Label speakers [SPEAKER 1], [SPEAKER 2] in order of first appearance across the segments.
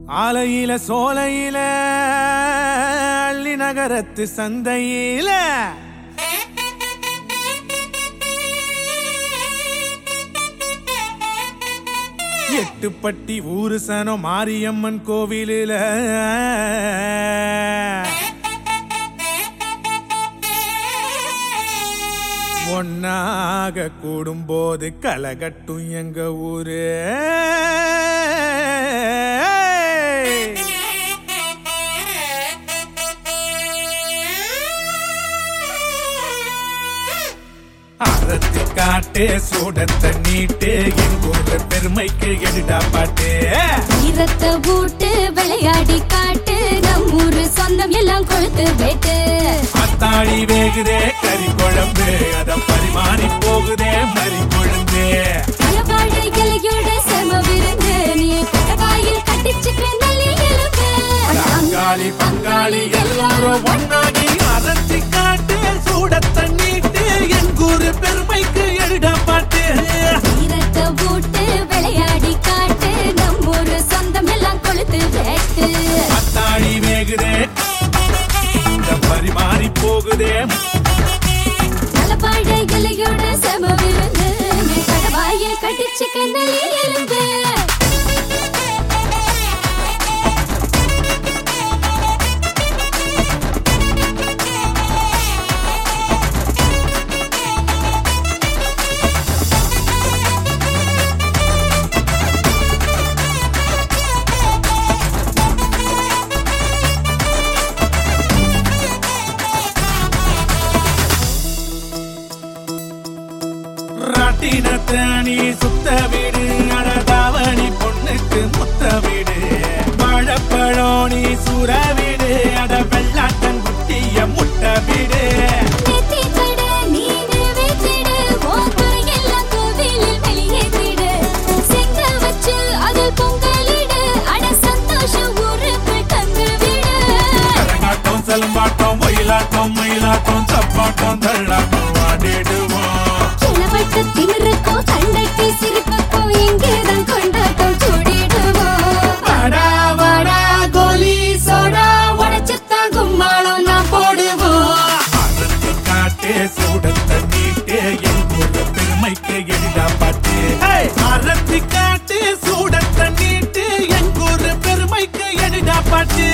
[SPEAKER 1] ஆலையில சோலையில அள்ளி நகரத்து சந்தையில எட்டுப்பட்டி ஊரு சனம் மாரியம்மன் கோவிலில ஒன்னாக கூடும்போது கலகட்டும் எங்க ஊரு அறத்து காட்டு சூடத்தை நீட்டு எங்கூர் பெருமைக்கு எடுடா பாட்டு
[SPEAKER 2] வீரத்தை ஊட்டு விளையாடி காட்டு நம்மூரு சொந்தம் எல்லாம் கொழுத்து வேட்டு
[SPEAKER 1] அத்தாடி வேகுதே கறி குழம்பு அத பரிமாறி போகுதே மறி கொழுந்து
[SPEAKER 2] அளவாழ இலையோட செம விருந்து நீ கடவாயில் கட்டிச்சுக்க நல்லி எலும்பு
[SPEAKER 1] பங்காளி பங்காளி எல்லாரும் ஒன்னாகி அரைச்சி காட்டு சூடத்தை நீட்டு எங்கூர் பெருமைக்கு எடுடா பாட்டு
[SPEAKER 2] வீரத்தை ஊட்டு விளையாடி காட்டு நம்மூரு சொந்தம் எல்லாம் கொழுத்து வேட்டு
[SPEAKER 1] அத்தாடி வேகுதே இந்த பரிமாறி போகுதே
[SPEAKER 2] அளவாழ இலையோட செம விருந்து நீ கடவாயில் கட்டிச்சுக்க நல்லி எலும்பு
[SPEAKER 1] ராட்டினத்தை நீ சுத்த வீடு அடதாவணி பொண்ணுக்கு முத்த வீடு வாழைப்பழம் நீ சூற வீடு அட வெள்ளாட்டங்குட்டிய முட்டை வீடு
[SPEAKER 2] நெத்தி கட நீனு வச்சிடு உன் குறையெல்லாம் கோவிலில் வெளியேற்றிடு செங்க வச்சு அதில் பொங்கலிடு அட சந்தோஷம் ஊருக்குள் தந்து விடு
[SPEAKER 1] கரகாட்டம் செலம்பாட்டம் ஒயிலாட்டம் மயிலாட்டம் சப்பாட்டம் தள்ளாட்டம் ஆடிடுவோம்
[SPEAKER 2] கிளவட்ட திமிருக்கும் சண்டைக்கு சிரிப்புக்கும் இங்கேதான் கொண்டாட்டம் சூடிடுவோம்
[SPEAKER 1] வாடா வாடா கோலி சோடா
[SPEAKER 2] உடச்சுத்தான் கும்மாளம் நான் போடுவோம்
[SPEAKER 1] அறுத்து காட்டு சூடத்தை நீட்டு எங்கூர் பெருமைக்கு எடிடா பாட்டு அறுத்து காட்டு சூடத்தை நீட்டு எங்கூர் பெருமைக்கு எடிடா பாட்டு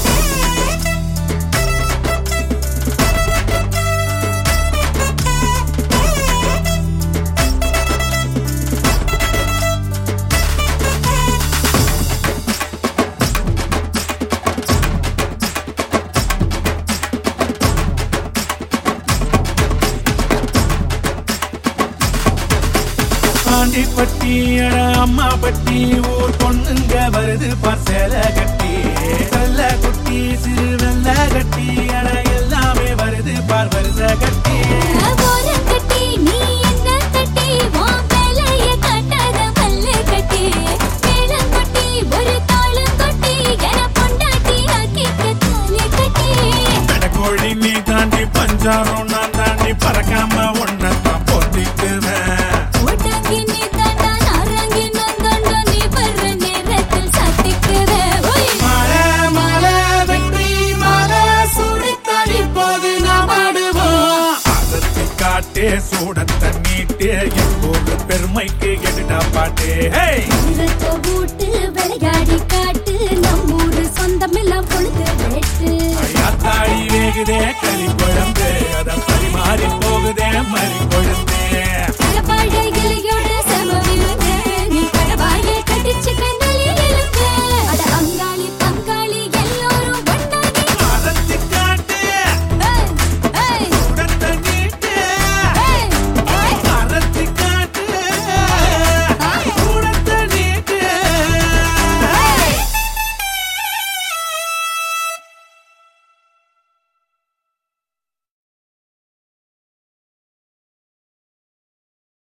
[SPEAKER 1] ஆண்டி பட்டி அட அம்மா பட்டி ஊர் பொண்ணுங்க வருது பசல கட்டி வெள்ள குட்டி சிறு வெள்ள கட்டி அட எல்லாமே வருது பார் வருத கட்டி
[SPEAKER 2] ஓரம் கட்டி நீ என்ன தட்டி உன் வேலைய காட்டாத பல்லு கட்டி மேளம் கொட்டி ஒரு தாளம் கொட்டி என பொண்டாட்டி ஆக்கிக்க தாலி கட்டி
[SPEAKER 1] பெடக்கோழி நீ தாண்டி பஞ்சாரம் நான் தாண்டி பறக்காம ஒன்னதான் பொத்திக்குவேன்
[SPEAKER 2] ஓட்டாங்கி நீ தாண்டா நாரங்கி நந்தோண்டோ நீ வர்ற நேரத்தில் சட்டிக்கிற ஒய்
[SPEAKER 1] மலை மலை வெற்றி மலை சுடித்தடி போது நாம் ஆடுவோம் அதற்கு காட்டே சூடத்தை நீட்டு எங்கூர் பெருமைக்கு எடுடா பாட்டு ஹே
[SPEAKER 2] வீரத்தை ஊட்டு விளையாடி காட்டு நம்மூரு சொந்தமெல்லாம் பொழுது வேட்டு
[SPEAKER 1] ஐயாத்தாடி வேகுதே கறி